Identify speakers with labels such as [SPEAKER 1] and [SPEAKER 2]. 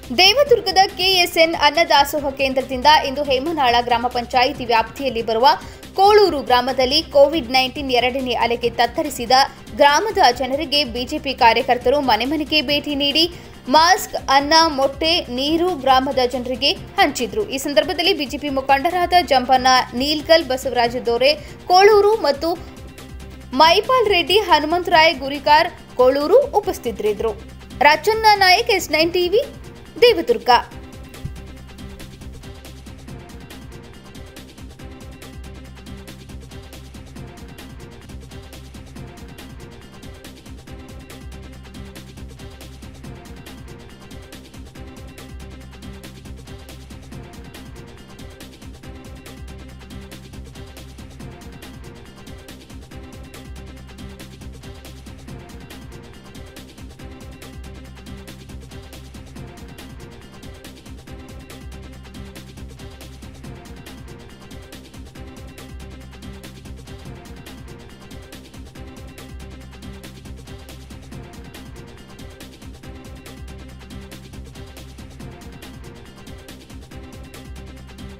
[SPEAKER 1] ದೇವದುರ್ಗದ KSN ಅನ್ನದಾಸೋಹ ಕೇಂದ್ರದಿಂದ ಇಂದು ಹೇಮನಾಳ ಗ್ರಾಮ ಪಂಚಾಯಿತಿ ವ್ಯಾಪ್ತಿಯಲ್ಲಿ ಬರುವ ಕೋಳೂರು ಗ್ರಾಮದಲ್ಲಿ ಕೋವಿಡ್ ನೈನ್ಟೀನ್ ಎರಡನೇ ಅಲೆಗೆ ತತ್ತರಿಸಿದ ಗ್ರಾಮದ ಜನರಿಗೆ ಬಿಜೆಪಿ ಕಾರ್ಯಕರ್ತರು ಮನೆ ಮನೆಗೆ ಭೇಟಿ ನೀಡಿ ಮಾಸ್ಕ್ ಅನ್ನ ಮೊಟ್ಟೆ ನೀರು ಗ್ರಾಮದ ಜನರಿಗೆ ಹಂಚಿದ್ರು ಈ ಸಂದರ್ಭದಲ್ಲಿ ಬಿಜೆಪಿ ಮುಖಂಡರಾದ ಜಂಪಣ್ಣ ನೀಲ್ಗಲ್ ಬಸವರಾಜ ದೊರೆ ಕೋಳೂರು ಮತ್ತು ಮೈಪಾಲ್ ರೆಡ್ಡಿ ಹನುಮಂತರಾಯ್ ಗುರಿಕಾರ್ ಕೋಳೂರು ಉಪಸ್ಥಿತರಿದ್ದರು Rajanna Nayak S nine TV Devadurga